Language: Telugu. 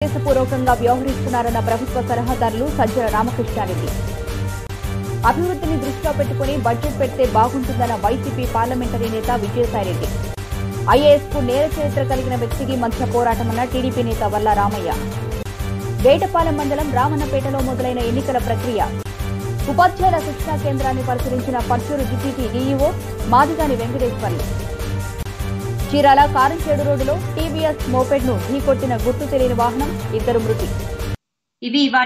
దురుద్దేశపూర్వకంగా వ్యవహరిస్తున్నారన్న ప్రభుత్వ సలహాదారులు సజ్జల రామకృష్ణారెడ్డి అభివృద్ధిని దృష్టిలో పెట్టుకుని బడ్జెట్ పెడితే బాగుంటుందన్న వైసీపీ పార్లమెంటరీ నేత విజయసాయిరెడ్డి ఐఏఎస్ కు నేర చరిత్ర కలిగిన వ్యక్తికి మధ్య పోరాటమన్న టీడీపీ నేత వల్ల రామయ్య వేటపాలెం మండలం రామన్నపేటలో మొదలైన ఎన్నికల ప్రక్రియ ఉపాధ్యాయుల శిక్షణా కేంద్రాన్ని పరిశీలించిన పర్చూరు డిప్యూటీ డీఈఓ మాదిగాని వెంకటేశ్వర్లు చీరాల కారంచేడు రోడ్డులో టీవీఎస్ మోపెడ్ ను ఢీకొట్టిన గుర్తు తెలియని వాహనం ఇద్దరు మృతి ఇవి ఇవాళ